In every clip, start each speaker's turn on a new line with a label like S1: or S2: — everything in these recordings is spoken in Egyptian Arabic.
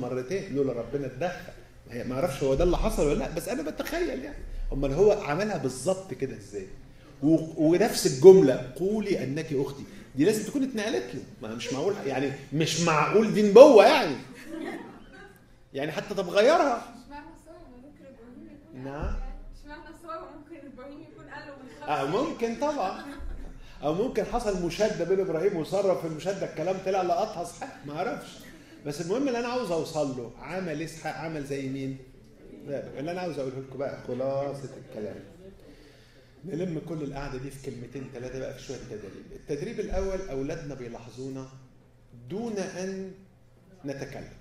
S1: مرتين لولا ربنا اتدخل هي ما اعرفش هو ده اللي حصل ولا لا بس انا بتخيل يعني امال هو عملها بالظبط كده ازاي و- ونفس الجمله قولي انك اختي دي لازم تكون اتنقلت له ما مش معقول يعني مش معقول دي نبوه يعني يعني حتى طب غيرها
S2: مش معنى الصور ممكن ابراهيم يكون
S1: نعم.
S2: مش معنى الصور ممكن ابراهيم يكون قال له من
S1: آه
S2: خمس
S1: ممكن طبعا او ممكن حصل مشاده بين ابراهيم وساره في المشاده الكلام طلع لقطها اسحاق ما اعرفش بس المهم اللي انا عاوز اوصل له عمل اسحاق عمل زي مين؟ لا اللي انا عاوز اقوله لكم بقى خلاصه الكلام نلم كل القعده دي في كلمتين ثلاثه بقى في شويه تدريب التدريب الاول اولادنا بيلاحظونا دون ان نتكلم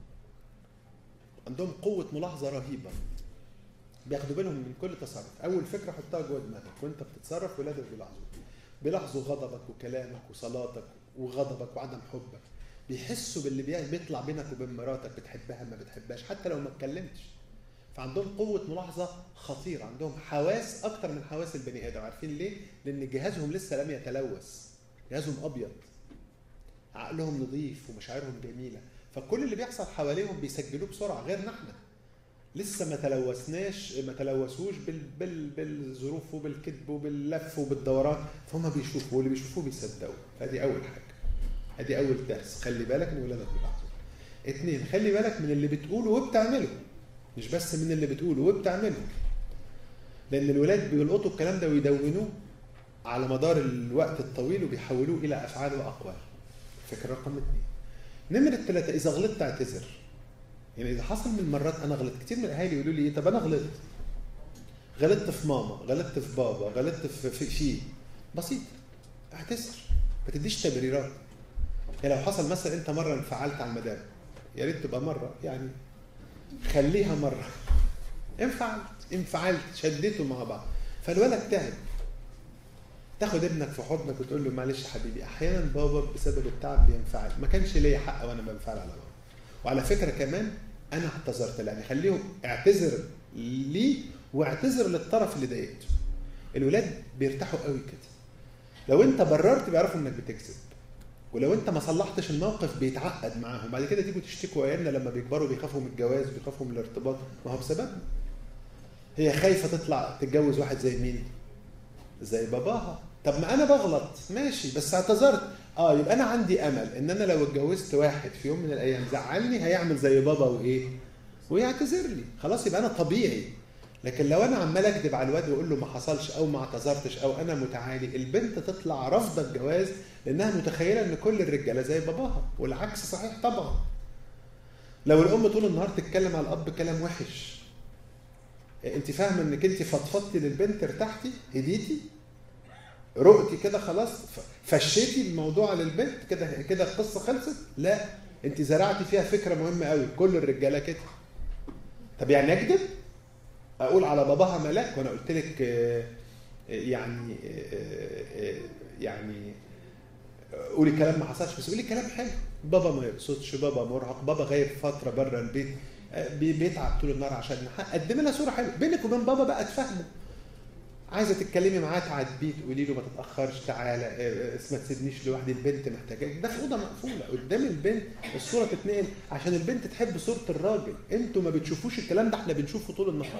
S1: عندهم قوه ملاحظه رهيبه بياخدوا بالهم من كل تصرف اول فكره حطها جوه دماغك وانت بتتصرف ولادك بيلاحظوا بيلاحظوا غضبك وكلامك وصلاتك وغضبك وعدم حبك بيحسوا باللي بي- بيطلع بينك وبين مراتك بتحبها ما بتحبهاش حتى لو ما اتكلمتش فعندهم قوة ملاحظة خطيرة عندهم حواس أكتر من حواس البني آدم عارفين ليه؟ لأن جهازهم لسه لم يتلوث جهازهم أبيض عقلهم نظيف ومشاعرهم جميلة فكل اللي بيحصل حواليهم بيسجلوه بسرعة غيرنا احنا لسه ما تلوثناش ما تلوثوش بال بال بالظروف وبالكذب وباللف وبالدوران فهم بيشوفوا واللي بيشوفوه بيصدقوا ادي اول حاجه ادي اول درس خلي بالك ان ولادك بيلاحظوا اتنين خلي بالك من اللي بتقوله وبتعمله مش بس من اللي بتقوله وبتعمله لان الولاد بيلقطوا الكلام ده ويدونوه على مدار الوقت الطويل وبيحولوه الى افعال واقوال فكره رقم اثنين نمرة ثلاثة إذا غلطت اعتذر يعني إذا حصل من المرات أنا غلطت كتير من الأهالي يقولوا لي إيه طب أنا غلطت غلطت في ماما غلطت في بابا غلطت في في في بسيط اعتذر ما تديش تبريرات يعني لو حصل مثلا أنت مرة انفعلت على المدام يا ريت تبقى مرة يعني خليها مرة انفعلت انفعلت شديته مع بعض فالولد تعب تاخد ابنك في حضنك وتقول له معلش يا حبيبي احيانا بابا بسبب التعب بينفعل ما كانش ليا حق وانا بنفعل على بابا وعلى فكره كمان انا اعتذرت له يعني خليهم اعتذر لي واعتذر للطرف اللي ضايقته الولاد بيرتاحوا قوي كده لو انت بررت بيعرفوا انك بتكذب ولو انت ما صلحتش الموقف بيتعقد معاهم بعد كده تيجوا تشتكوا عيالنا لما بيكبروا بيخافوا من الجواز بيخافوا من الارتباط ما هو بسببنا هي خايفه تطلع تتجوز واحد زي مين زي باباها طب ما انا بغلط ماشي بس اعتذرت اه يبقى انا عندي امل ان انا لو اتجوزت واحد في يوم من الايام زعلني هيعمل زي بابا وايه ويعتذر لي خلاص يبقى انا طبيعي لكن لو انا عمال اكذب على الواد واقول له ما حصلش او ما اعتذرتش او انا متعالي البنت تطلع رافضه الجواز لانها متخيله ان كل الرجاله زي باباها والعكس صحيح طبعا لو الام طول النهار تتكلم على الاب كلام وحش انت فاهمه انك انت فضفضتي للبنت ارتحتي هديتي رقتي كده خلاص فشيتي الموضوع للبنت كده كده القصه خلصت لا انت زرعتي فيها فكره مهمه قوي كل الرجاله كده طب يعني اكذب اقول على باباها ملاك وانا قلت لك آه، يعني آه، آه، يعني قولي كلام ما حصلش بس قولي كلام حلو بابا ما يقصدش بابا مرهق بابا غايب فتره بره البيت آه، بي- بيتعب طول النهار عشان نحقق. قدمي لها صوره حلوه بينك وبين بابا بقى تفهموا عايزه تتكلمي معاه تعاتبيه تقولي له ما تتاخرش تعالى آه، آه، ما تسيبنيش لوحدي البنت محتاجاك ده في اوضه مقفوله قدام البنت الصوره تتنقل عشان البنت تحب صوره الراجل انتوا ما بتشوفوش الكلام ده احنا بنشوفه طول النهار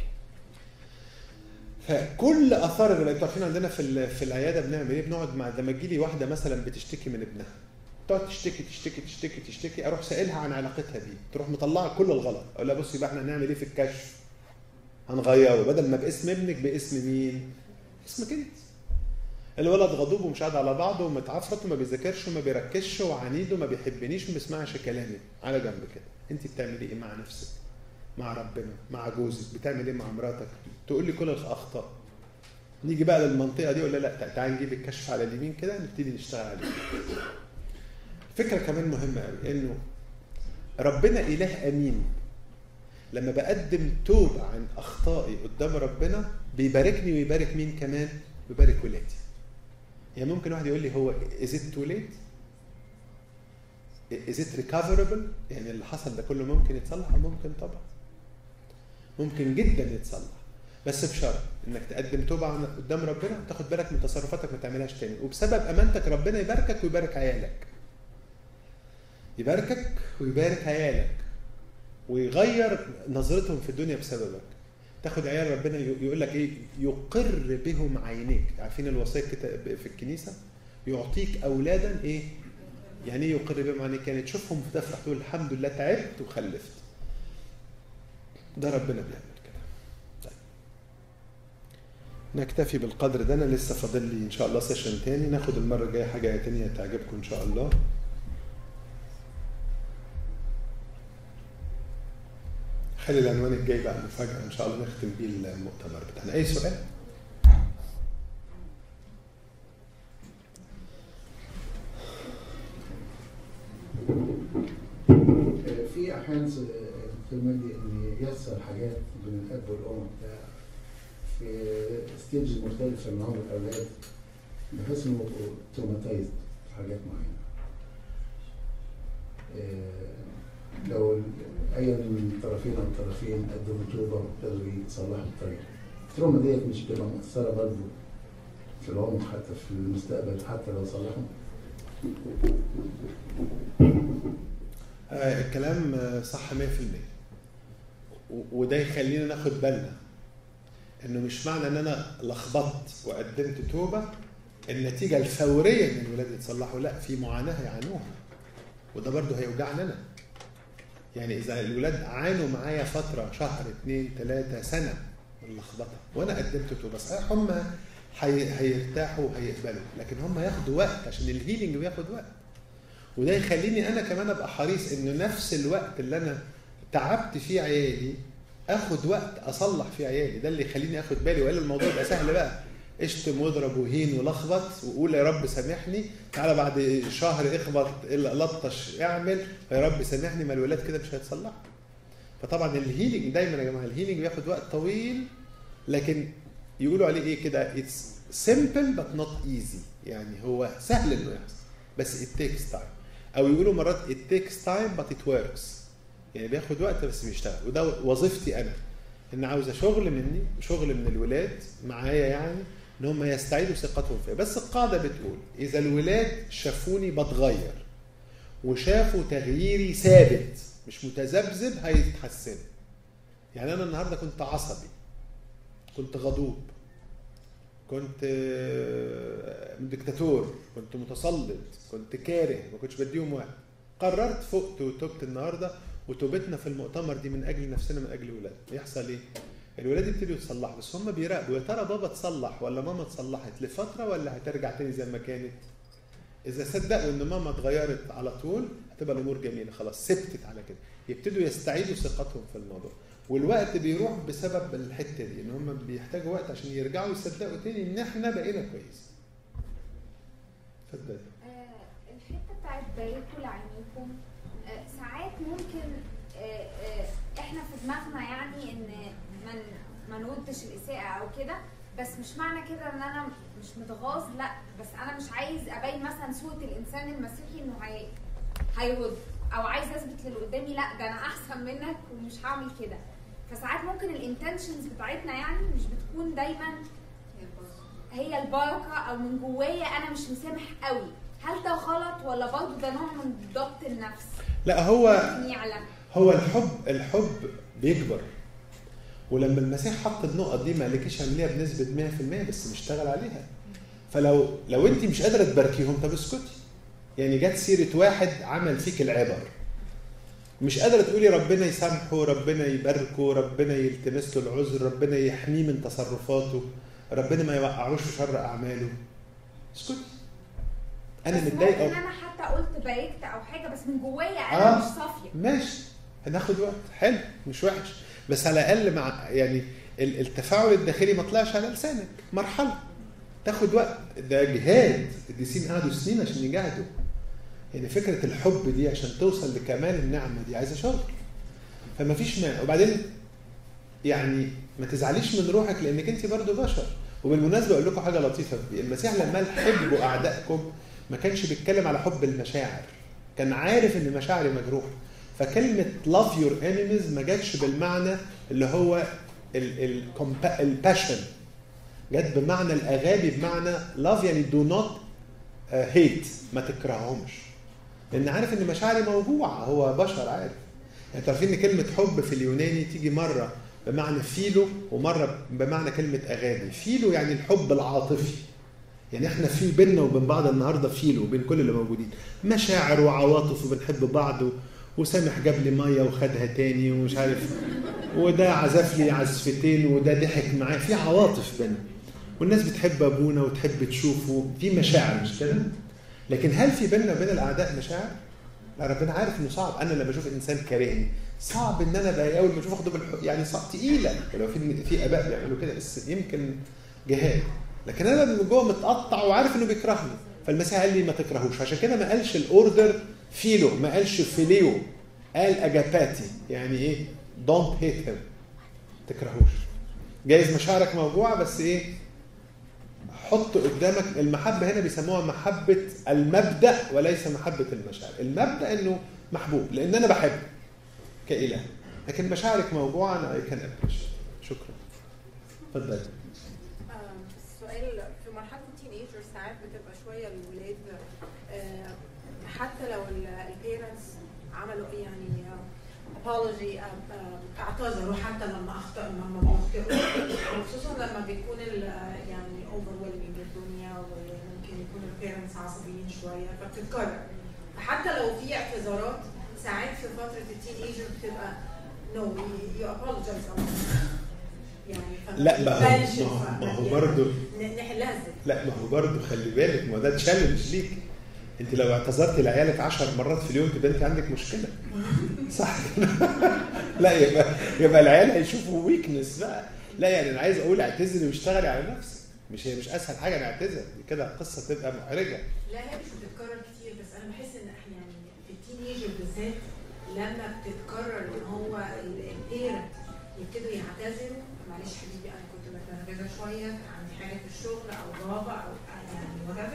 S1: فكل اثار الربا انتوا عارفين عندنا في ال- في العياده بنعمل ايه بنقعد مع لما تجي لي واحده مثلا بتشتكي من ابنها تقعد تشتكي تشتكي تشتكي تشتكي اروح سائلها عن علاقتها بيه تروح مطلعه كل الغلط اقول لها بصي بقى احنا هنعمل ايه في الكشف هنغيره بدل ما باسم ابنك باسم مين اسمك انت الولد غضوب ومش قاعد على بعضه ومتعفرت وما بيذاكرش وما بيركزش وعنيد وما بيحبنيش وما بيسمعش كلامي على جنب كده انت بتعملي ايه مع نفسك مع ربنا مع جوزك بتعمل ايه مع مراتك تقول لي كل الاخطاء نيجي بقى للمنطقه دي ولا لا تع- تعالى نجيب الكشف على اليمين كده نبتدي نشتغل عليه فكره كمان مهمه قوي انه ربنا اله امين لما بقدم توبه عن اخطائي قدام ربنا بيباركني ويبارك مين كمان بيبارك ولادي يعني ممكن واحد يقول لي هو is it too late is it recoverable يعني اللي حصل ده كله ممكن يتصلح ممكن طبعا ممكن جدا يتصلح بس بشرط انك تقدم توبه عن- قدام ربنا وتاخد بالك من تصرفاتك ما تعملهاش تاني وبسبب امانتك ربنا يباركك ويبارك عيالك يباركك ويبارك عيالك ويغير نظرتهم في الدنيا بسببك تاخد عيال ربنا يقول لك ايه يقر بهم عينيك عارفين الوصيه كده في الكنيسه يعطيك اولادا ايه يعني ايه يقر بهم عينيك يعني تشوفهم تفرح تقول الحمد لله تعبت وخلفت ده ربنا بيعمل كده طيب. نكتفي بالقدر ده انا لسه فاضل لي ان شاء الله سيشن تاني ناخد المره الجايه حاجه تانية تعجبكم ان شاء الله خلي العنوان الجاي بقى مفاجأة إن شاء الله نختم بيه المؤتمر بتاعنا أي سؤال؟
S3: في احيانا في المادي ان يحصل حاجات بين الاب والام بتاع في ستيج مختلفه معاهم الاولاد بحيث انهم يبقوا تروماتايزد في حاجات معينه. آه، لو اي من الطرفين او الطرفين قدموا توبه وابتدوا يصلحوا الطريق. التروما ديت مش بتبقى مؤثره برضه في العمر حتى في المستقبل حتى لو صلحوا.
S1: آه الكلام صح 100% وده يخلينا ناخد بالنا انه مش معنى ان انا لخبطت وقدمت توبه النتيجه الفوريه ان الولاد يتصلحوا لا في معاناه يعانوها وده برضه هيوجعنا انا يعني اذا الولاد عانوا معايا فتره شهر اثنين ثلاثه سنه من اللخبطه وانا قدمت توبه صحيح هم هي... هيرتاحوا وهيقبلوا لكن هم ياخدوا وقت عشان الهيلينج بياخد وقت وده يخليني انا كمان ابقى حريص انه نفس الوقت اللي انا تعبت فيه عيالي اخد وقت اصلح فيه عيالي ده اللي يخليني اخد بالي والا الموضوع يبقى سهل بقى اشتم واضرب وهين ولخبط وقول يا رب سامحني تعالى بعد شهر اخبط لطش اعمل يا رب سامحني ما الولاد كده مش هيتصلحوا فطبعا الهيلينج دايما يا جماعه الهيلينج بياخد وقت طويل لكن يقولوا عليه ايه كده اتس سمبل بت نوت ايزي يعني هو سهل انه يحصل بس it takes time او يقولوا مرات it takes time but it works يعني بياخد وقت بس بيشتغل وده وظيفتي انا ان عاوزه شغل مني شغل من الولاد معايا يعني ان هم يستعيدوا ثقتهم فيا بس القاعده بتقول اذا الولاد شافوني بتغير وشافوا تغييري ثابت مش متذبذب هيتحسنوا يعني انا النهارده كنت عصبي كنت غضوب كنت دكتاتور كنت متسلط كنت كاره ما كنتش بديهم وقت قررت فقت وتوبت النهارده وتوبتنا في المؤتمر دي من اجل نفسنا من اجل الولاد يحصل ايه الولاد يبتدوا يتصلحوا بس هم بيراقبوا يا ترى بابا اتصلح ولا ماما اتصلحت لفتره ولا هترجع تاني زي ما كانت اذا صدقوا ان ماما اتغيرت على طول هتبقى الامور جميله خلاص ثبتت على كده يبتدوا يستعيدوا ثقتهم في الموضوع والوقت بيروح بسبب الحته دي ان هم بيحتاجوا وقت عشان يرجعوا يصدقوا تاني ان احنا بقينا كويس اتفضلي
S4: آه الحته بتاعت باركوا لعينيكم آه ساعات ممكن آه احنا في دماغنا يعني ان ما ما نردش الاساءه او كده بس مش معنى كده ان انا مش متغاظ لا بس انا مش عايز ابين مثلا صوره الانسان المسيحي انه هي هيرد او عايز اثبت للي قدامي لا ده انا احسن منك ومش هعمل كده فساعات ممكن الانتنشنز بتاعتنا يعني مش بتكون دايما هي البركه او من جوايا انا مش مسامح قوي هل ده غلط ولا برضه ده نوع من ضبط النفس
S1: لا هو
S4: يعلم
S1: هو الحب الحب بيكبر ولما المسيح حط النقط دي ما قالكيش اعمليها بنسبه 100% بس مشتغل عليها فلو لو انت مش قادره تباركيهم طب اسكتي يعني جت سيره واحد عمل فيك العبر مش قادره تقولي ربنا يسامحه ربنا يباركه ربنا يلتمس له العذر ربنا يحميه من تصرفاته ربنا ما يوقعوش في شر اعماله اسكتي انا
S4: بس
S1: متضايقه
S4: ممكن انا حتى قلت باركت او حاجه بس من جوايا انا
S1: آه.
S4: مش صافيه
S1: ماشي هناخد وقت حلو مش وحش بس على الاقل مع يعني ال- التفاعل الداخلي ما طلعش على لسانك مرحله تاخد وقت ده جهاد القديسين قعدوا سنين عشان يجاهدوا يعني فكره الحب دي عشان توصل لكمال النعمه دي عايزه شغل فما فيش مانع وبعدين يعني ما تزعليش من روحك لانك انت برضو بشر وبالمناسبه اقول لكم حاجه لطيفه في دي المسيح لما قال حبوا اعدائكم ما كانش بيتكلم على حب المشاعر كان عارف ان مشاعري مجروحه فكلمه لاف يور انيميز ما جاتش بالمعنى اللي هو الباشن جت بمعنى الاغابي بمعنى لاف يعني دو نوت هيت ما تكرههمش لان عارف ان مشاعري موجوعه هو بشر عارف يعني تعرفين ان كلمه حب في اليوناني تيجي مره بمعنى فيلو ومره بمعنى كلمه اغاني فيلو يعني الحب العاطفي يعني احنا في بيننا وبين بعض النهارده فيلو وبين كل اللي موجودين مشاعر وعواطف وبنحب بعض و- وسامح جاب لي ميه وخدها تاني ومش عارف وده عزف لي عزفتين وده ضحك معاه في عواطف بيننا والناس بتحب ابونا وتحب تشوفه في مشاعر مش كده لكن هل في بيننا وبين الاعداء مشاعر لا ربنا عارف انه صعب انا لما اشوف انسان كارهني صعب ان انا بقى اول ما اشوف اخده بالحب يعني صعب تقيله ولو في في اباء بيعملوا كده بس يمكن جهاد لكن انا من جوه متقطع وعارف انه بيكرهني فالمسيح قال لي ما تكرهوش عشان كده ما قالش الاوردر فيلو ما قالش فيليو قال اجاباتي يعني ايه دونت هيت هيم تكرهوش جايز مشاعرك موجوعه بس ايه حط قدامك المحبه هنا بيسموها محبه المبدا وليس محبه المشاعر المبدا انه محبوب لان انا بحبه كاله لكن مشاعرك موجوعه انا اي كان ابريش شكرا اتفضل
S5: آم، السؤال في مرحلة التين ايجر ساعات بتبقى شوية الولاد آه، حتى لو البيرنتس عملوا إيه يعني ابولوجي اعتذروا حتى لما اخطأ لما بيخطئوا وخصوصا لما بيكون ال- يعني overwhelming الدنيا وممكن يكون البيرنتس عصبيين شوية فبتتكرر حتى لو في اعتذارات ساعات في فترة التين ايجر بتبقى no you apologize يعني فما
S1: لا ما هو
S5: بيبانش
S1: ما هو-
S5: الفرق.
S1: ما هو
S5: يعني
S1: برضه
S5: ن- نحلها ازاي؟
S1: لا ما هو برضه خلي بالك ما هو ده تشالنج ليك انت لو اعتذرت لعيالك 10 مرات في اليوم تبقى انت عندك مشكله صح لا يبقى يبقى العيال هيشوفوا ويكنس بقى لا يعني انا عايز اقول اعتذري واشتغلي على نفسك مش هي مش اسهل حاجه انا اعتذر دي كده القصه تبقى محرجه
S5: لا هي مش بتتكرر كتير بس انا بحس ان احنا يعني في التين ايجر بالذات لما بتتكرر ان هو البيرنت يبتدوا يعتذروا معلش حبيبي انا كنت متنرفزه شويه عندي حاجه في الشغل او بابا او يعني وات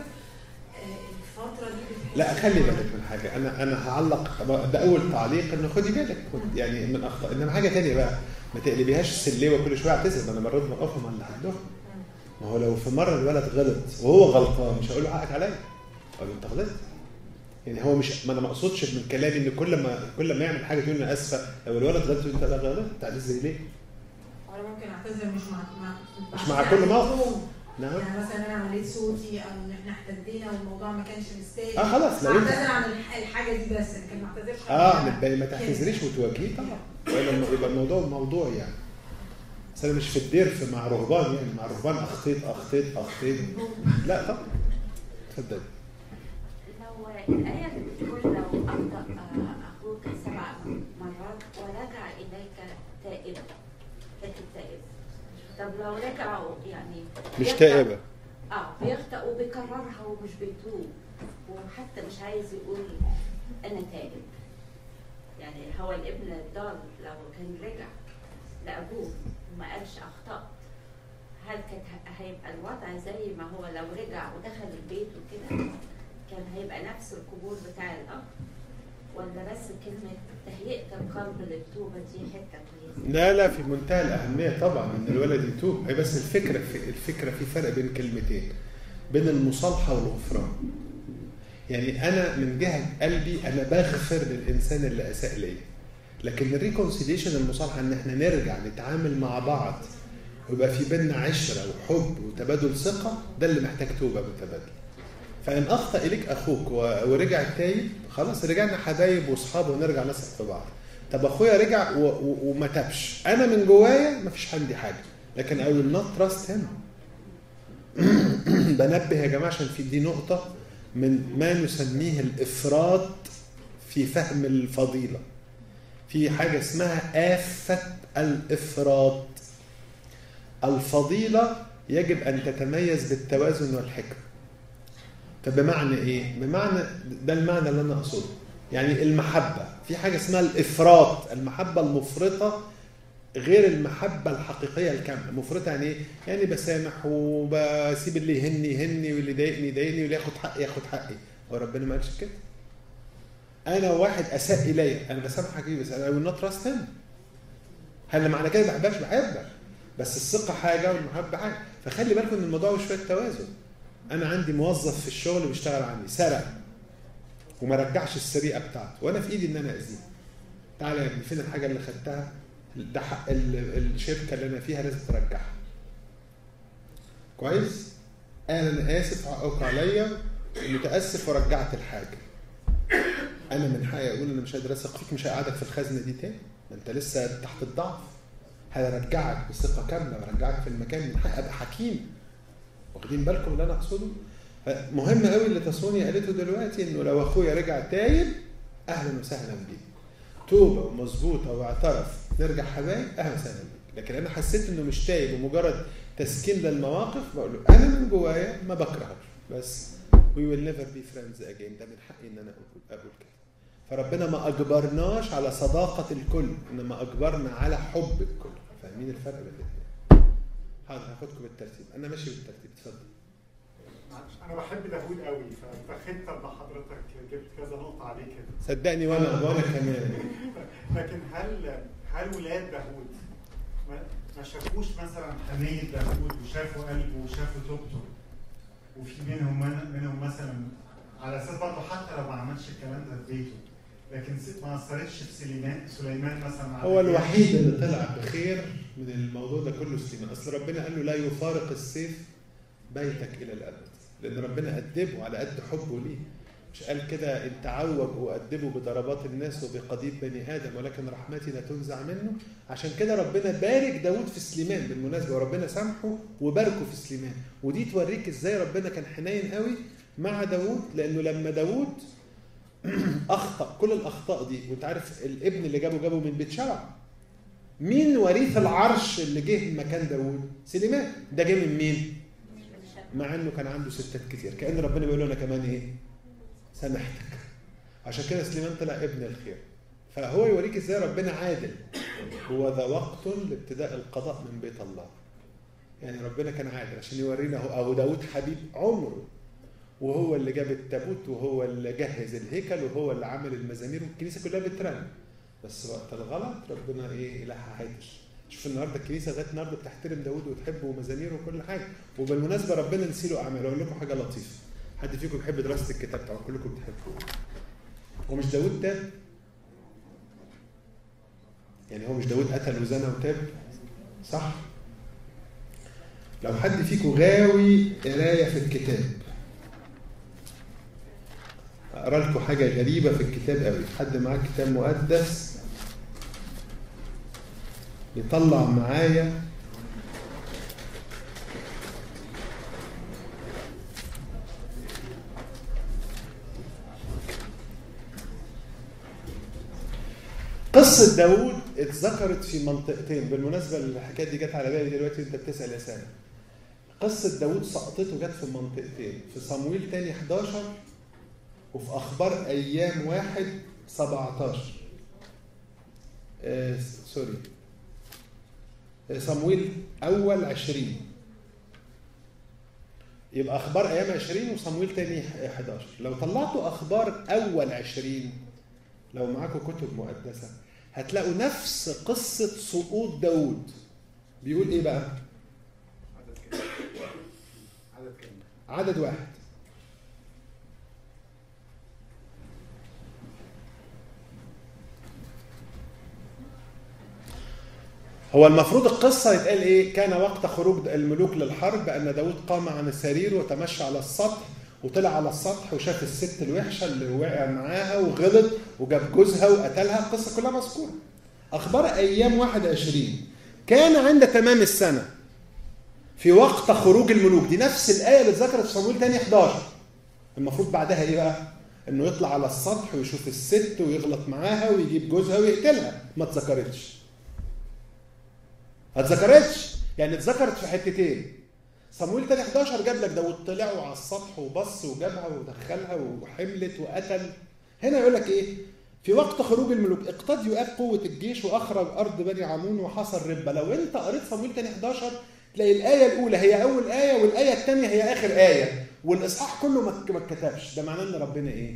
S5: الفتره دي بتحس
S1: لا خلي بالك من حاجه انا انا هعلق ده اول تعليق انه خدي بالك خد- يعني من اخطاء انما حاجه تانية بقى ما تقلبيهاش سلوه كل شويه اعتذر ما انا مرات موقفهم اللي عندهم ما هو لو في مره الولد غلط وهو غلطان مش هقول له حقك عليا اقول له انت غلطت يعني هو مش ما انا ما اقصدش من كلامي ان كل ما كل ما يعمل حاجه تقول انا اسفه لو الولد غلط تقول انت لا غلط تعتذر ليه؟
S5: وانا ممكن اعتذر مش مع مع
S1: مش مع كل موقف. نعم
S5: يعني مثلا انا عليت صوتي او ان احنا احتدينا والموضوع ما كانش مستاهل
S1: اه خلاص لو انت
S5: اعتذر عن الح- الحاجه دي بس لكن ما اعتذرش عن
S1: اه
S5: حاجة.
S1: ما- ما تعتذريش وتواجهيه طبعا ولا الم- يبقى الموضوع موضوع يعني بس انا مش في الدير في مع رهبان يعني مع رهبان اخطيت اخطيت اخطيت لا طبعا اتفضل
S6: لو الآية اللي بتقول لو أخطأ أخوك سبع مرات ورجع إليك تائبا لكن تائب طب لو رجعوا يعني
S1: مش
S6: بيخطأ-
S1: تائبه
S6: اه بيخطأ وبيكررها ومش بيتوب وحتى مش عايز يقول أنا تائب يعني هو الابن الضال لو كان رجع لأبوه وما قالش أخطأت هل كان ه- هيبقى الوضع زي ما هو لو رجع ودخل البيت وكده كان هيبقى نفس القبول بتاع الأب ولا بس كلمة تهيئة القلب للتوبة دي حتة كويسة
S1: لا لا في منتهى الاهميه طبعا ان الولد يتوب هي بس الفكره في الفكره في فرق بين كلمتين بين المصالحه والغفران يعني انا من جهه قلبي انا بغفر للانسان اللي اساء ليا لكن الريكونسيليشن المصالحه ان احنا نرجع نتعامل مع بعض ويبقى في بيننا عشره وحب وتبادل ثقه ده اللي محتاج توبه متبادله فان اخطا اليك اخوك و- ورجع تايب خلاص رجعنا حبايب واصحاب ونرجع نثق في بعض طب اخويا رجع و... و... وما تابش انا من جوايا ما فيش عندي حاجه لكن I will not trust him بنبه يا جماعه عشان في دي نقطه من ما نسميه الافراط في فهم الفضيله في حاجه اسمها آفة الافراط الفضيله يجب ان تتميز بالتوازن والحكمه طب بمعنى ايه بمعنى ده المعنى اللي انا اقصده يعني المحبه في حاجه اسمها الافراط المحبه المفرطه غير المحبه الحقيقيه الكامله مفرطه يعني ايه يعني بسامح وبسيب اللي يهني يهني واللي يضايقني يضايقني واللي ياخد حقي ياخد حقي هو ربنا ما قالش كده انا واحد اساء الي انا بسامحك ايه بس انا will not trust him هل معنى كده ما بحبكش بحبك بس الثقه حاجه والمحبه حاجه فخلي بالكم ان الموضوع مش شويه توازن انا عندي موظف في الشغل بيشتغل عندي سرق وما رجعش السرقه بتاعته وانا في ايدي ان انا اذيه تعالى يا ابني فين الحاجه اللي خدتها ده حق ال- الشركه اللي انا فيها لازم ترجعها كويس قال انا اسف حقك عليا متاسف ورجعت الحاجه انا من حقي اقول انا مش قادر اثق فيك مش هقعدك في الخزنه دي تاني ما انت لسه تحت الضعف هرجعك بثقه كامله وارجعك في المكان من حقي ابقى حكيم واخدين بالكم اللي انا اقصده مهم قوي اللي تسوني قالته دلوقتي انه لو اخويا رجع تايب اهلا وسهلا بيه توبه ومظبوطه واعترف نرجع حبايب اهلا وسهلا بيك لكن انا حسيت انه مش تايب ومجرد تسكين للمواقف بقول له انا من جوايا ما بكرهك بس we will never be friends again ده من حقي ان انا اقول اقول كده فربنا ما اجبرناش على صداقه الكل انما اجبرنا على حب الكل فاهمين الفرق بين الاثنين حاضر هاخدكم بالترتيب انا ماشي بالترتيب اتفضل
S7: معلش انا بحب داوود قوي فاتخذت ان حضرتك جبت كذا نقطه عليه كده
S1: صدقني وانا وانا كمان
S7: لكن هل هل ولاد داوود ما- ما شافوش مثلا حنيه داوود وشافوا قلبه وشافوا توبته وفي منهم منهم مثلا على اساس برضه حتى لو ما عملش الكلام ده في بيته لكن س- ما اثرتش في سليمان سليمان مثلا على
S1: هو الوحيد اللي طلع بخير من الموضوع ده كله سليمان اصل ربنا قال له لا يفارق السيف بيتك الى الابد لان ربنا ادبه على قد حبه ليه مش قال كده ان تعوج وادبه بضربات الناس وبقضيب بني ادم ولكن رحمتي لا تنزع منه عشان كده ربنا بارك داود في سليمان بالمناسبه وربنا سامحه وباركه في سليمان ودي توريك ازاي ربنا كان حنين قوي مع داود لانه لما داود اخطا كل الاخطاء دي وانت عارف الابن اللي جابه جابه من بيت شبع مين وريث العرش اللي جه مكان داوود سليمان ده جه من مين مع انه كان عنده ستات كتير كان ربنا بيقول له انا كمان ايه سامحتك عشان كده سليمان طلع ابن الخير فهو يوريك ازاي ربنا عادل هو ذا وقت لابتداء القضاء من بيت الله يعني ربنا كان عادل عشان يورينا هو اهو داود حبيب عمره وهو اللي جاب التابوت وهو اللي جهز الهيكل وهو اللي عمل المزامير والكنيسه كلها بترن بس وقت الغلط ربنا ايه إلهها عادل شوف النهارده الكنيسه لغايه النهارده بتحترم داوود وتحبه ومزاميره وكل حاجه وبالمناسبه ربنا نسي له اعماله اقول لكم حاجه لطيفه حد فيكم بيحب دراسه الكتاب طبعا كلكم بتحبوه هو مش داوود تاب يعني هو مش داوود قتل وزنى وتاب صح لو حد فيكم غاوي قرايه في الكتاب اقرا لكم حاجه غريبه في الكتاب قوي حد معاه كتاب مقدس يطلع معايا قصة داوود اتذكرت في منطقتين بالمناسبة الحكاية دي جت على بالي دلوقتي انت بتسأل يا سامي قصة داوود سقطته جت في منطقتين في صمويل تاني 11 وفي أخبار أيام واحد 17 آه سوري آه، صمويل أول 20 يبقى أخبار أيام 20 وصمويل تاني 11 لو طلعتوا أخبار أول 20 لو معاكم كتب مقدسة هتلاقوا نفس قصة سقوط داوود بيقول إيه بقى؟
S3: عدد كام؟ عدد كام؟
S1: عدد واحد هو المفروض القصة يتقال إيه؟ كان وقت خروج الملوك للحرب أن داود قام عن السرير وتمشى على السطح وطلع على السطح وشاف الست الوحشة اللي وقع معاها وغلط وجاب جوزها وقتلها القصة كلها مذكورة أخبار أيام 21 كان عند تمام السنة في وقت خروج الملوك دي نفس الآية اللي اتذكرت في صمويل تاني 11 المفروض بعدها إيه بقى؟ إنه يطلع على السطح ويشوف الست ويغلط معاها ويجيب جوزها ويقتلها ما اتذكرتش ما اتذكرتش يعني اتذكرت في حتتين صمويل تاني 11 جاب لك داود طلع وعلى السطح وبص وجابها ودخلها وحملت وقتل هنا يقول لك ايه في وقت خروج الملوك اقتضى يؤاب قوة الجيش وأخرج أرض بني عمون وحصل ربة لو أنت قريت صمويل تاني 11 تلاقي الآية الأولى هي أول آية والآية الثانية هي آخر آية والإصحاح كله ما ما اتكتبش ده معناه إن ربنا إيه؟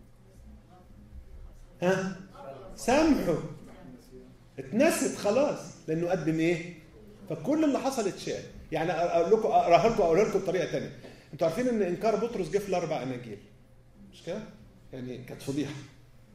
S1: ها؟ سامحه اتنست خلاص لأنه قدم إيه؟ فكل اللي حصل اتشال يعني اقول لكم اقراها لكم اقولها لكم بطريقه ثانيه انتوا عارفين ان انكار بطرس جه في الاربع اناجيل مش كده؟ يعني كانت فضيحه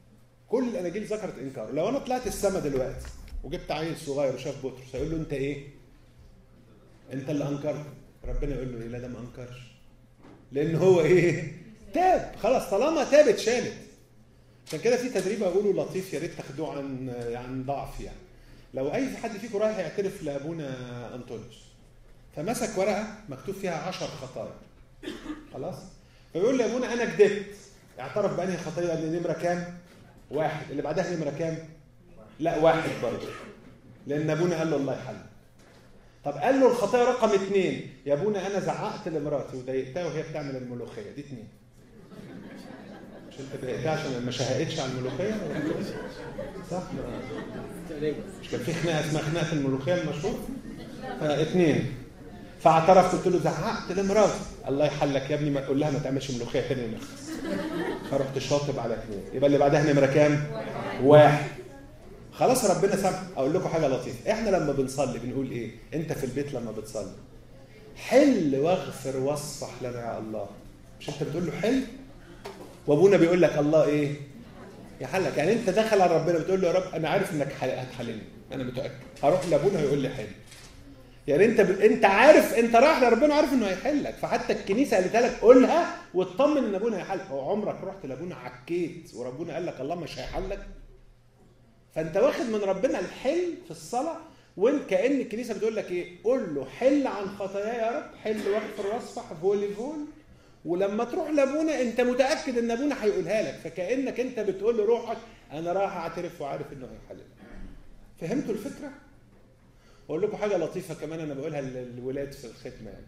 S1: كل الاناجيل ذكرت انكاره لو انا طلعت السما دلوقتي وجبت عيل صغير وشاف بطرس هيقول له انت ايه انت اللي انكرت ربنا يقول له ايه لا ده ما انكرش لان هو ايه تاب خلاص طالما تاب اتشالت عشان كده في تدريب اقوله لطيف يا ريت تاخدوه عن عن ضعف يعني لو اي حد فيكم رايح يعترف لابونا انطونيوس فمسك ورقه مكتوب فيها عشر خطايا خلاص فيقول لي يا ابونا انا كدبت اعترف بانهي خطيه ان نمره كام واحد اللي بعدها نمره كام لا واحد برضه لان ابونا قال له الله يحل طب قال له الخطايا رقم اثنين يا ابونا انا زعقت لمراتي وضايقتها وهي بتعمل الملوخيه دي اثنين مش انت ضايقتها عشان ما شهقتش على الملوخيه صح مش كان في خناقه اسمها خناقه الملوخيه المشهور فاثنين فاعترف قلت له زعقت لمراتي الله يحلك يا ابني ما تقول لها ما تعملش ملوخيه تاني نخلص فرحت شاطب على اثنين يبقى اللي بعدها نمره كام؟ واحد خلاص ربنا سامح اقول لكم حاجه لطيفه احنا لما بنصلي بنقول ايه انت في البيت لما بتصلي حل واغفر واصفح لنا يا الله مش انت بتقول له حل وابونا بيقول لك الله ايه يحلك يعني انت داخل على ربنا بتقول له يا رب انا عارف انك حل- هتحلني انا متاكد هروح لابونا هيقول لي حل يعني انت ب... انت عارف انت رايح لربنا عارف انه هيحلك فحتى الكنيسه قالت لك قولها واطمن ان ابونا هيحلك هو عمرك رحت لابونا عكيت وربنا قال لك الله مش هيحلك فانت واخد من ربنا الحل في الصلاه وانت كان الكنيسه بتقول لك ايه قول له حل عن خطاياي يا رب حل واغفر واصفح فولي فول ولما تروح لابونا انت متاكد ان ابونا هيقولها لك فكانك انت بتقول لروحك انا رايح اعترف وعارف انه هيحلل فهمتوا الفكره اقول لكم حاجه لطيفه كمان انا بقولها للولاد في الختمه يعني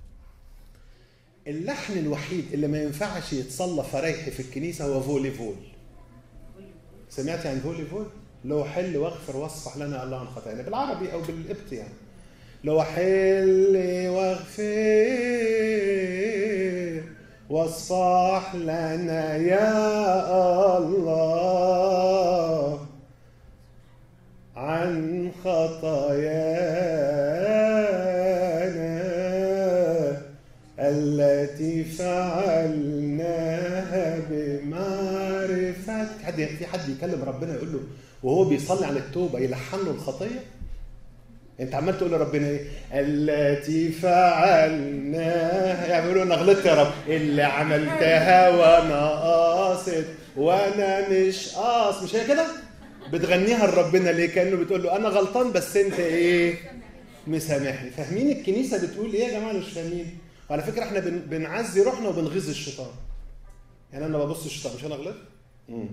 S1: اللحن الوحيد اللي ما ينفعش يتصلى فريحي في الكنيسه هو فولي فول سمعت عن فولي فول لو حل واغفر واصفح لنا الله عن خطايانا بالعربي او بالقبط يعني لو حل واغفر واصفح لنا يا الله عن خطايانا التي فعلناها بمعرفة حد في حد يكلم ربنا يقول له وهو بيصلي على التوبة يلحن له الخطية انت عمال تقول لربنا ايه التي فعلناها يعني بيقولوا انا غلطت يا رب اللي عملتها وانا قاصد وانا مش قاصد مش هي كده بتغنيها لربنا ليه كانه بتقول له انا غلطان بس انت ايه مسامحني فاهمين الكنيسه بتقول ايه يا جماعه مش فاهمين وعلى فكره احنا بن- بنعزي روحنا وبنغيظ الشيطان يعني انا ببص الشيطان مش انا غلطت مم.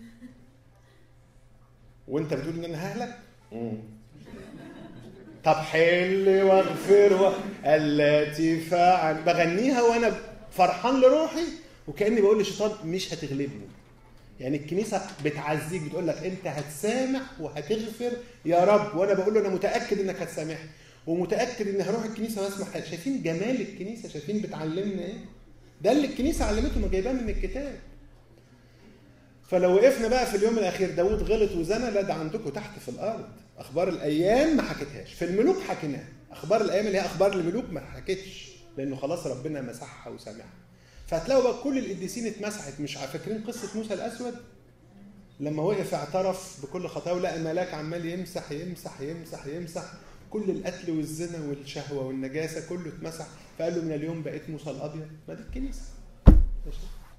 S1: وانت بتقول ان انا ههلك مم. طب حل واغفر و... التي فعل بغنيها وانا فرحان لروحي وكاني بقول للشيطان مش هتغلبني يعني الكنيسه بتعزيك بتقول لك انت هتسامح وهتغفر يا رب وانا بقول له انا متاكد انك هتسامحني ومتاكد ان هروح الكنيسه واسمح لك شايفين جمال الكنيسه شايفين بتعلمنا ايه ده اللي الكنيسه علمته ما جايباه من الكتاب فلو وقفنا بقى في اليوم الاخير داود غلط وزنى لا ده عندكم تحت في الارض اخبار الايام ما حكيتهاش في الملوك حكيناها اخبار الايام اللي هي اخبار الملوك ما حكيتش لانه خلاص ربنا مسحها وسامحها فهتلاقوا بقى كل القديسين اتمسحت مش عارف- فاكرين قصه موسى الاسود لما وقف اعترف بكل خطاياه ولقى ملاك عمال يمسح يمسح يمسح يمسح كل القتل والزنا والشهوه والنجاسه كله اتمسح فقال له من اليوم بقيت موسى الابيض ما دي الكنيسه ماشي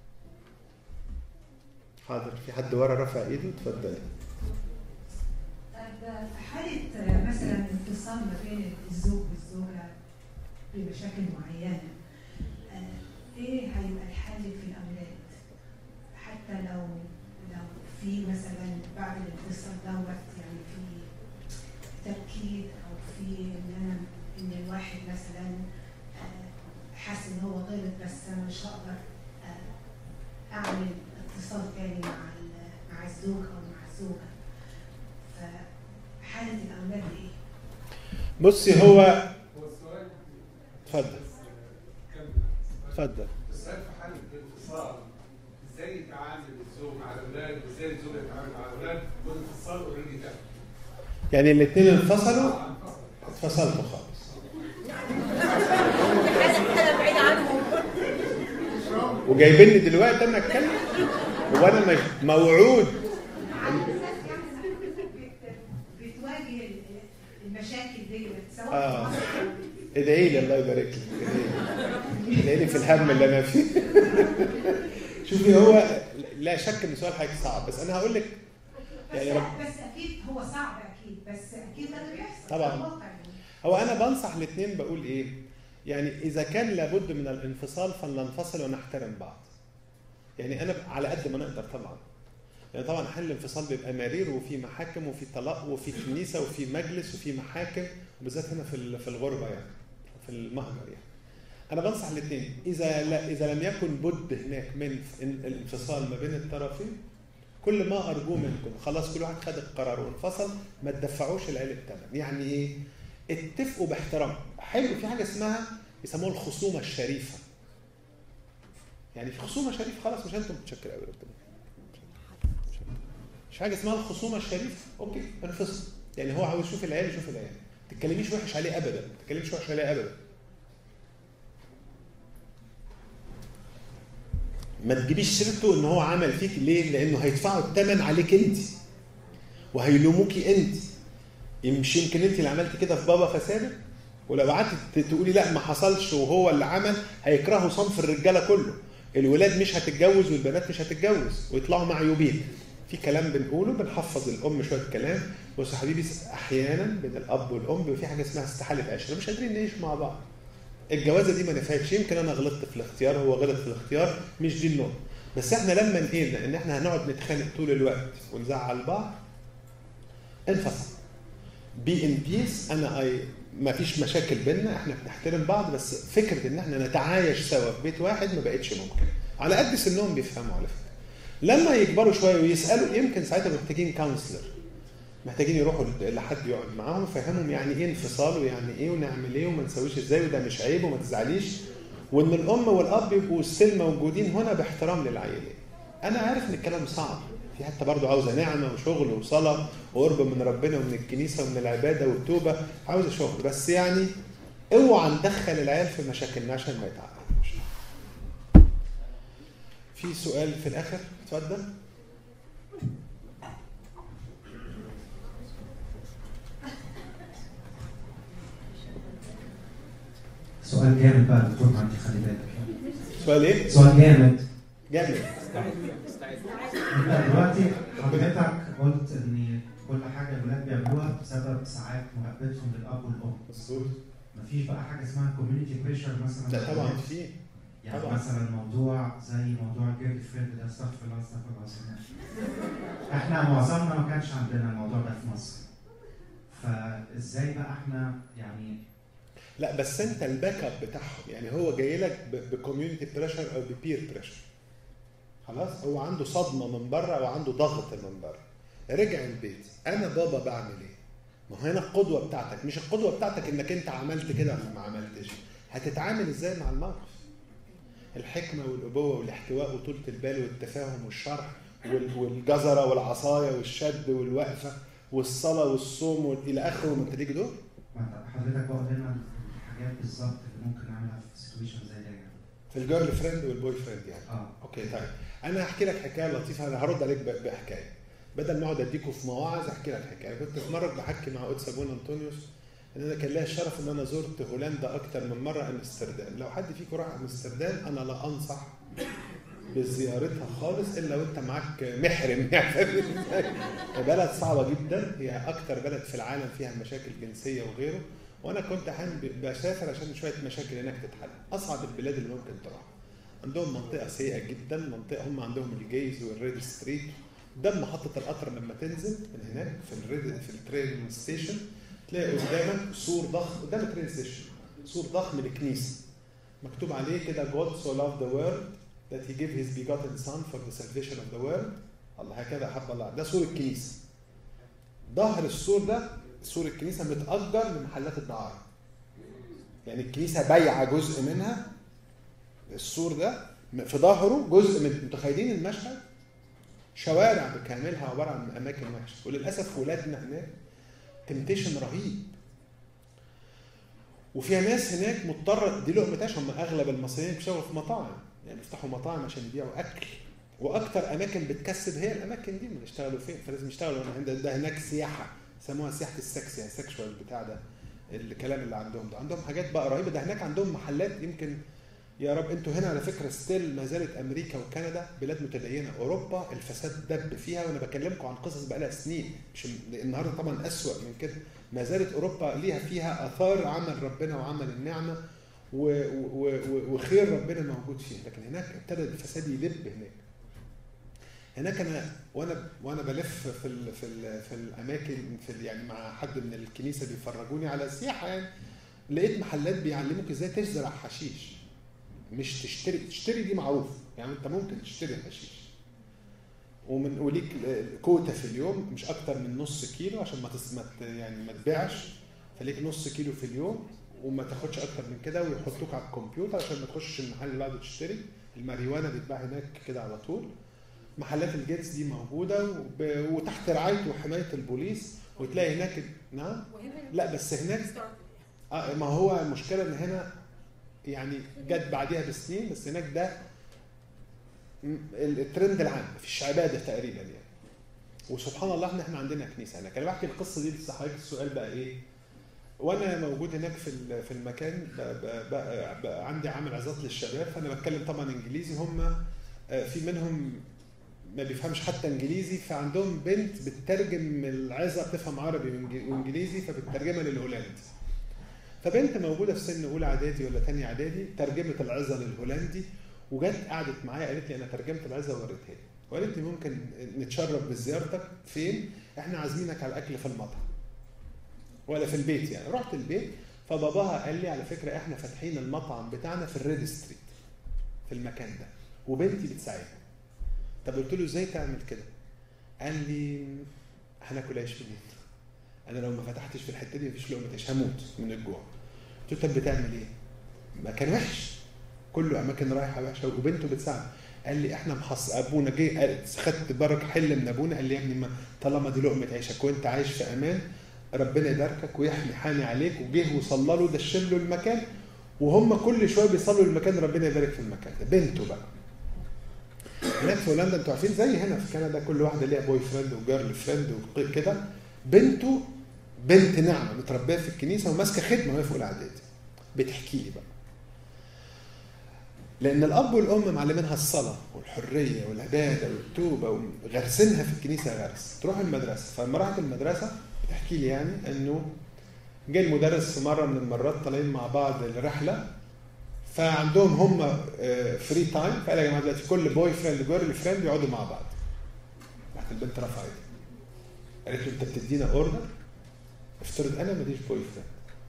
S1: حاضر في حد ورا رفع ايده اتفضل
S8: طيب في حالة آه، مثلا اتصال ما بين الزوج والزوجة بمشاكل معينة آه، ايه هيبقى الحل في الأولاد؟ حتى لو لو في مثلا بعد الاتصال دوت يعني في تأكيد أو في إن أنا إن الواحد مثلا آه، حاسس إن هو غلط بس أنا مش هقدر آه، أعمل اتصال تاني مع ال- مع الزوج أو مع الزوجة فحالة الأولاد إيه؟
S1: بصي هو
S9: هو السؤال
S1: اتفضل اتفضل
S9: السؤال في حالة الانفصال ازاي يتعامل الزوج مع الاولاد وازاي الزوج يتعامل مع الاولاد والانفصال اوريدي تم
S1: يعني الاثنين انفصلوا
S9: طبعاً انفصل.
S1: اتفصلتوا خالص
S5: حاسس ان انا بعيد عنهم
S1: وجايبيني دلوقتي انا اتكلم هو انا مش- موعود
S8: في ال- المشاكل دي سواء
S1: آه.
S8: في مصر أو
S1: ادعي لي الله يبارك لك ادعي لي. ادعي لي في الهم اللي انا فيه شوفي هو لا شك ان سؤال حضرتك صعب بس انا هقول لك
S8: بس,
S1: يعني رب-
S8: بس اكيد هو صعب اكيد بس اكيد ده اللي بيحصل
S1: طبعاً.
S8: ده الواقع يعني.
S1: هو انا بنصح الاثنين بقول ايه يعني اذا كان لابد من الانفصال فلننفصل ونحترم بعض يعني انا على قد ما نقدر طبعا يعني طبعا حل الانفصال بيبقى مرير وفي محاكم وفي طلاق وفي كنيسه وفي مجلس وفي محاكم وبالذات هنا في ال- في الغربه يعني في المهجر يعني انا بنصح الاثنين اذا لا اذا لم يكن بد هناك من إن- الانفصال ما بين الطرفين كل ما ارجوه منكم خلاص كل واحد خد القرار وانفصل ما تدفعوش العيله الثمن يعني ايه اتفقوا باحترام حلو في حاجه اسمها يسموها الخصومه الشريفه يعني في خصومه شريفه خلاص مش انتم متشكر قوي مش حاجه اسمها الخصومه الشريفه اوكي انفصل يعني هو عاوز يشوف العيال يشوف العيال ما تتكلميش وحش عليه ابدا ما تتكلميش وحش عليه ابدا ما تجيبيش سيرته ان هو عمل فيك ليه؟ لانه هيدفعوا الثمن عليك انت وهيلوموكي انت مش يمكن انت اللي عملت كده في بابا فسادك ولو قعدت تقولي لا ما حصلش وهو اللي عمل هيكرهوا صنف الرجاله كله الولاد مش هتتجوز والبنات مش هتتجوز ويطلعوا معيوبين في كلام بنقوله بنحفظ الام شويه كلام بص يا حبيبي احيانا بين الاب والام بيبقى في حاجه اسمها استحاله عشره مش قادرين نعيش مع بعض الجوازه دي ما نفعتش يمكن انا غلطت في الاختيار هو غلط في الاختيار مش دي النقطه بس احنا لما نقلنا ان احنا هنقعد نتخانق طول الوقت ونزعل بعض انفصل بي ان بيس انا اي ما فيش مشاكل بينا احنا بنحترم بعض بس فكره ان احنا نتعايش سوا في بيت واحد ما بقتش ممكن على قد سنهم بيفهموا على فكره لما يكبروا شويه ويسالوا يمكن ساعتها محتاجين كونسلر محتاجين يروحوا لحد يقعد معاهم يفهمهم يعني ايه انفصال ويعني ايه ونعمل ايه وما نسويش ازاي وده مش عيب وما تزعليش وان الام والاب يبقوا ستيل موجودين هنا باحترام للعيلين انا عارف ان الكلام صعب في حتى برضه عاوزه نعمه وشغل وصلاه وقرب من ربنا ومن الكنيسه ومن العباده والتوبه عاوزه شغل بس يعني اوعى ندخل العيال في مشاكلنا عشان ما يتعقدوش. في سؤال في الاخر اتفضل
S10: سؤال جامد بقى دكتور معدي خلي بالك
S1: سؤال ايه؟
S10: سؤال جامد
S1: جامد
S10: انت دلوقتي حضرتك قلت ان كل حاجه الولاد بيعملوها بسبب ساعات محبتهم للاب والام
S1: مظبوط
S10: مفيش بقى حاجه اسمها كوميونتي بريشر مثلا
S1: لا طبعا في
S10: يعني
S1: طبعا.
S10: مثلا موضوع زي موضوع الجيرل فريند ده استغفر الله استغفر الله استغفر احنا معظمنا ما كانش عندنا الموضوع ده في مصر فازاي بقى احنا يعني
S1: لا بس انت الباك اب بتاعهم يعني هو جاي لك بكوميونتي بريشر او ببير بريشر خلاص هو عنده صدمه من بره او عنده ضغط من بره رجع البيت انا بابا بعمل ايه ما هو هنا القدوه بتاعتك مش القدوه بتاعتك انك انت عملت كده ولا ما عملتش هتتعامل ازاي مع الموقف الحكمه والابوه والاحتواء وطولة البال والتفاهم والشرح وال- والجزره والعصايه والشد والوقفه والصلاه والصوم وال- الى اخره وما انت ليك دور
S10: ما انت حضرتك بقى لنا الحاجات بالظبط اللي ممكن نعملها في سيتويشن زي ده يعني
S1: في الجيرل فريند والبوي فريند يعني
S10: اه
S1: اوكي طيب انا هحكي لك حكايه لطيفه انا هرد عليك ب- بحكايه بدل ما اقعد اديكم في مواعظ احكي لك حكايه أنا كنت في مره بحكي مع قدس ابونا انطونيوس ان انا كان ليا الشرف ان انا زرت هولندا اكتر من مره امستردام لو حد فيكم راح امستردام انا لا انصح بزيارتها خالص الا وانت معاك محرم يعني فاهم إزاي؟ بلد صعبه جدا هي اكتر بلد في العالم فيها مشاكل جنسيه وغيره وانا كنت احيانا ب- بسافر عشان شويه مشاكل هناك تتحل اصعب البلاد اللي ممكن تروح عندهم منطقه سيئه جدا منطقه هم عندهم الجيز والريد ستريت قدام محطه القطر لما تنزل من هناك في الريد في الترين ستيشن تلاقي قدامك سور ضخم قدام الترين ستيشن سور ضخم لكنيسه مكتوب عليه كده God so loved the world that he gave his begotten son for the salvation of the world الله هكذا احب الله ده سور الكنيسه ظهر السور ده سور الكنيسه متأجر لمحلات الدعاره يعني الكنيسه بايعه جزء منها السور ده في ظهره جزء من متخيلين المشهد شوارع بكاملها عباره عن اماكن وحشه وللاسف ولادنا هناك تمتشن رهيب وفيها ناس هناك مضطره دي لقمه عيش هم اغلب المصريين بيشتغلوا في مطاعم يعني بيفتحوا مطاعم عشان يبيعوا اكل واكتر اماكن بتكسب هي الاماكن دي اللي بيشتغلوا فين فلازم يشتغلوا هنا ده, ده هناك سياحه سموها سياحه السكس يعني سكشوال بتاع ده الكلام اللي عندهم ده عندهم حاجات بقى رهيبه ده هناك عندهم محلات يمكن يا رب انتوا هنا على فكره ستيل ما زالت امريكا وكندا بلاد متدينه اوروبا الفساد دب فيها وانا بكلمكم عن قصص بقى لها سنين مش النهارده طبعا اسوا من كده ما زالت اوروبا ليها فيها اثار عمل ربنا وعمل النعمه و و و وخير ربنا موجود فيها لكن هناك ابتدى الفساد يدب هناك هناك انا وانا وانا بلف في ال في ال في الاماكن في ال يعني مع حد من الكنيسه بيفرجوني على السياحه يعني لقيت محلات بيعلموك ازاي تزرع حشيش مش تشتري تشتري دي معروف يعني انت ممكن تشتري حشيش ومن وليك كوتا في اليوم مش اكتر من نص كيلو عشان ما تس ما ت- يعني ما تبيعش فليك نص كيلو في اليوم وما تاخدش اكتر من كده ويحطوك على الكمبيوتر عشان ما تخشش المحل اللي بعده تشتري الماريوانا بيتباع هناك كده على طول محلات الجنس دي موجوده وب... وتحت رعايه وحمايه البوليس وتلاقي هناك نعم
S5: وهنا
S1: لا بس هناك
S5: started.
S1: آه ما هو المشكله ان هنا يعني جت بعديها بسنين بس هناك ده م- الترند العام مفيش عباده تقريبا يعني وسبحان الله احنا احنا عندنا كنيسه هناك انا بحكي القصه دي لسه حضرتك السؤال بقى ايه وانا موجود هناك في ال- في المكان بقى بقى بقى بقى عندي عامل عظات للشباب فانا بتكلم طبعا انجليزي هم آه، في منهم ما بيفهمش حتى انجليزي فعندهم بنت بتترجم العظه بتفهم عربي وإنج- وانجليزي فبتترجمها للهولندي فبنت موجوده في سن اولى اعدادي ولا ثانيه اعدادي ترجمت العظه للهولندي وجت قعدت معايا قالت لي انا ترجمت العظه ووريتها لي وقالت لي ممكن نتشرف بزيارتك فين؟ احنا عازمينك على الاكل في المطعم ولا في البيت يعني رحت البيت فباباها قال لي على فكره احنا فاتحين المطعم بتاعنا في الريد ستريت في المكان ده وبنتي بتساعدنا طب قلت له ازاي تعمل كده؟ قال لي هناكل عيش منين؟ انا لو ما فتحتش في الحته دي مفيش لقمه عيش هموت من الجوع قلت له طب بتعمل ايه؟ مكان وحش كله اماكن رايحه وحشه وبنته بتساعد قال لي احنا محص ابونا جه قال- خدت برك حل من ابونا قال لي يا ابني ما طالما دي لقمه عيشك وانت عايش في امان ربنا يباركك ويحمي حامي عليك وجه وصلى له دشن له المكان وهم كل شويه بيصلوا المكان ربنا يبارك في المكان ده بنته بقى هناك في هولندا انتوا عارفين زي هنا في كندا كل واحده ليها بوي فريند وجيرل فريند وكده بنته بنت نعمه متربيه في الكنيسه وماسكه خدمه وهي في اولى اعدادي بتحكي لي بقى لان الاب والام معلمينها الصلاه والحريه والعباده والتوبه وغرسينها في الكنيسه غرس تروح المدرسه فلما راحت المدرسه بتحكي لي يعني انه جه المدرس في مره من المرات طالعين مع بعض الرحله فعندهم هم فري تايم فقال يا جماعه دلوقتي كل بوي فريند جيرل فريند يقعدوا مع بعض راحت البنت رفعت قالت له انت بتدينا اوردر افترض انا ماليش بوي فريند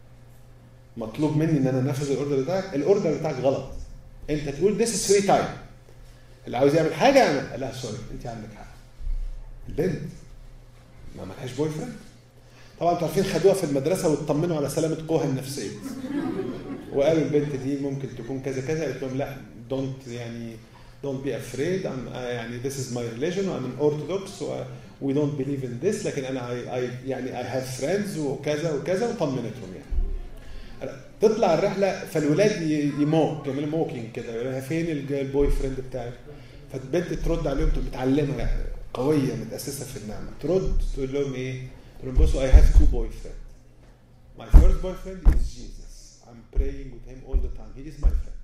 S1: مطلوب مني ان انا انفذ الاوردر بتاعك الاوردر بتاعك غلط انت تقول this is free time اللي عاوز يعمل حاجه يعمل لا سوري انت عندك حق البنت ما ملهاش بوي فريند طبعا انتوا عارفين خدوها في المدرسه واطمنوا على سلامه قوها النفسيه وقالوا البنت دي ممكن تكون كذا كذا قالت لهم لا دونت يعني don't be afraid I'm, uh, يعني this is my religion I'm an orthodox so uh, we don't believe in this لكن انا I, I يعني I have friends وكذا وكذا وطمنتهم يعني تطلع الرحله فالولاد ي- يموك يعملوا موكينج كده يقولوا لها فين الج- البوي فريند بتاعك فالبنت ترد عليهم تبقى متعلمه يعني قويه متاسسه في النعمه ترد تقول لهم ايه؟ تقول لهم بصوا I have two boyfriends My first boyfriend is Jesus. I'm praying with him all the time. He is my friend.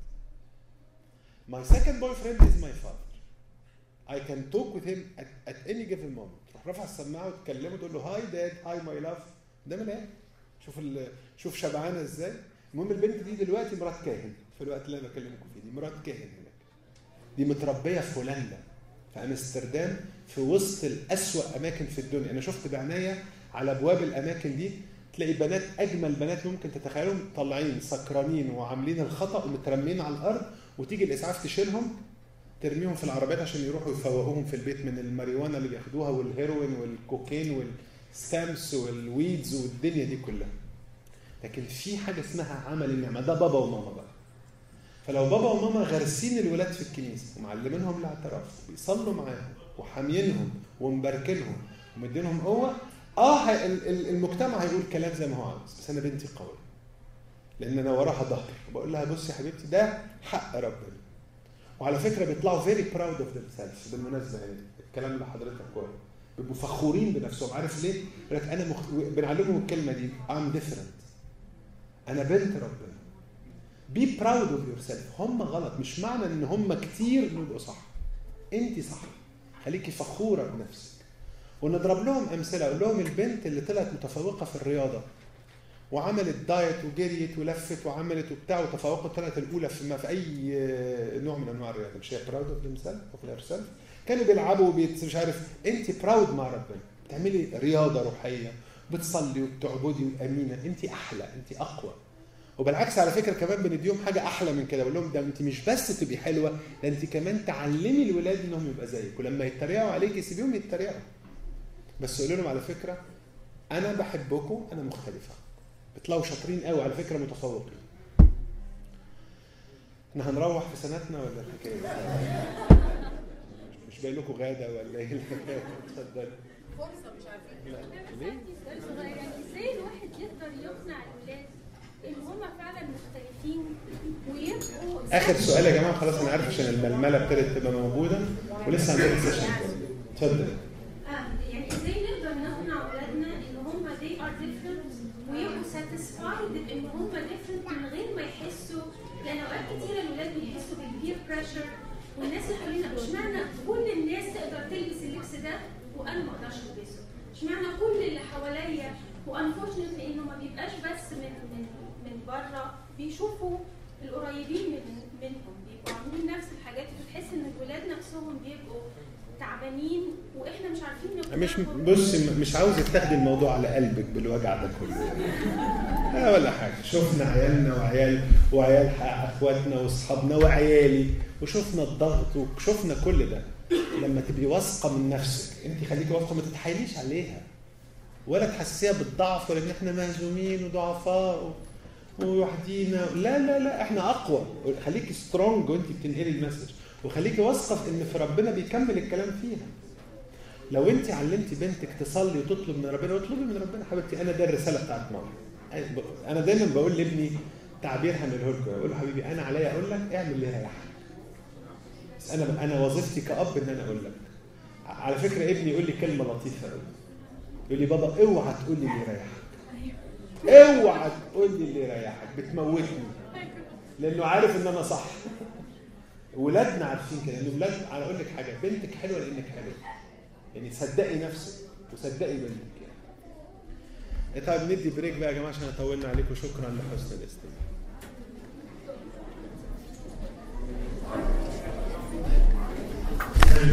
S1: My second boyfriend is my father. I can talk with him at, at any given moment. تروح رافع السماعه وتكلمه تقول له هاي داد هاي ماي لاف ده من ايه؟ شوف ال... شوف شبعانه ازاي؟ المهم البنت دي دلوقتي مرات كاهن في الوقت اللي انا بكلمكم فيه دي مرات كاهن هناك. دي متربيه في هولندا في امستردام في وسط الأسوأ اماكن في الدنيا انا شفت بعناية على ابواب الاماكن دي تلاقي بنات اجمل بنات ممكن تتخيلهم طالعين سكرانين وعاملين الخطا ومترمين على الارض وتيجي الاسعاف تشيلهم ترميهم في العربيات عشان يروحوا يفوقوهم في البيت من الماريوانا اللي بياخدوها والهيروين والكوكين والستامس والويدز والدنيا دي كلها لكن في حاجه اسمها عمل النعمه ده بابا وماما بقى فلو بابا وماما غارسين الولاد في الكنيسه ومعلمينهم الاعتراف بيصلوا معاهم وحامينهم ومباركينهم ومدينهم قوه اه هي- ال- ال- المجتمع هيقول كلام زي ما هو عاوز بس انا بنتي قويه لان انا وراها ظهر بقول لها بصي يا حبيبتي ده حق ربنا وعلى فكره بيطلعوا فيري براود اوف ذيم سيلفز بالمناسبه يعني الكلام اللي حضرتك قلته بيبقوا فخورين بنفسهم عارف ليه؟ يقول لك انا مخ... بنعلمهم الكلمه دي I'm different انا بنت ربنا بي براود اوف يور سيلف هم غلط مش معنى ان هم كتير انه يبقوا صح انت صح خليكي فخوره بنفسك ونضرب لهم امثله اقول لهم البنت اللي طلعت متفوقه في الرياضه وعملت دايت وجريت ولفت وعملت وبتاع وتفوقت طلعت الاولى في ما في اي نوع من انواع الرياضه مش هي براود اوف ذيم سيلف اوف ذير سيلف كانوا بيلعبوا وبيت مش عارف انت براود مع ربنا بتعملي رياضه روحيه بتصلي وبتعبدي وامينه انت احلى انت اقوى وبالعكس على فكره كمان بنديهم حاجه احلى من كده بقول لهم ده انت مش بس تبقي حلوه ده انت كمان تعلمي الولاد انهم يبقى زيك ولما يتريقوا عليكي سيبيهم يتريقوا بس قولوا لهم على فكره انا بحبكم انا مختلفه بيطلعوا شاطرين قوي على فكره متفوقين احنا هنروح في سنتنا ولا الحكايه مش باين لكم غاده ولا ايه الحكايه اتفضل
S5: فرصه مش عارفين
S1: ليه؟
S11: سؤال صغير يعني ازاي الواحد يقدر يقنع الولاد ان هم فعلا مختلفين ويبقوا
S1: اخر سؤال يا جماعه خلاص انا عارف عشان الململه ابتدت تبقى موجوده ولسه عندنا سيشن اتفضل
S11: آه، يعني ازاي نقدر نقنع اولادنا ان هم they are different ويبقوا satisfied ان هم different من غير ما يحسوا لان اوقات كتير الولاد بيحسوا بالبير بريشر والناس اللي حوالينا مش معنى كل الناس تقدر تلبس اللبس ده وانا ما اقدرش البسه مش معنى كل اللي حواليا وانفورشنتلي انه ما بيبقاش بس من من من بره بيشوفوا القريبين من منهم بيبقوا عاملين نفس الحاجات فتحس ان الولاد نفسهم بيبقوا تعبانين واحنا مش عارفين
S1: مش
S11: نقنعهم.
S1: بصي مش عاوزه تاخدي الموضوع على قلبك بالوجع ده كله لا ولا حاجه شفنا عيالنا وعيال وعيال اخواتنا واصحابنا وعيالي وشفنا الضغط وشفنا كل ده لما تبقي واثقه من نفسك انت خليكي واثقه ما تتحايليش عليها ولا تحسسيها بالضعف ولا ان احنا مهزومين وضعفاء ولوحدينا لا لا لا احنا اقوى خليكي سترونج وانت بتنقلي المسج وخليكي واثقه في ان في ربنا بيكمل الكلام فيها لو انت علمتي بنتك تصلي وتطلب من ربنا واطلبي من ربنا حبيبتي انا ده الرساله بتاعت ماما انا دايما بقول لابني تعبير هنقوله لكم اقول له حبيبي انا عليا اقول لك اعمل اللي يريحك بس انا انا وظيفتي كاب ان انا اقول لك على فكره ابني يقول لي كلمه لطيفه قوي يقول لي بابا اوعى تقول لي اللي يريحك اوعى تقول لي اللي يريحك بتموتني لانه عارف ان انا صح ولادنا عارفين كده ان ولاد انا اقول لك حاجه بنتك حلوه لانك حلوه يعني صدقي نفسك وصدقي بنتك يعني طيب ندي بريك بقى يا جماعه عشان طولنا عليكم شكرا لحسن الاستماع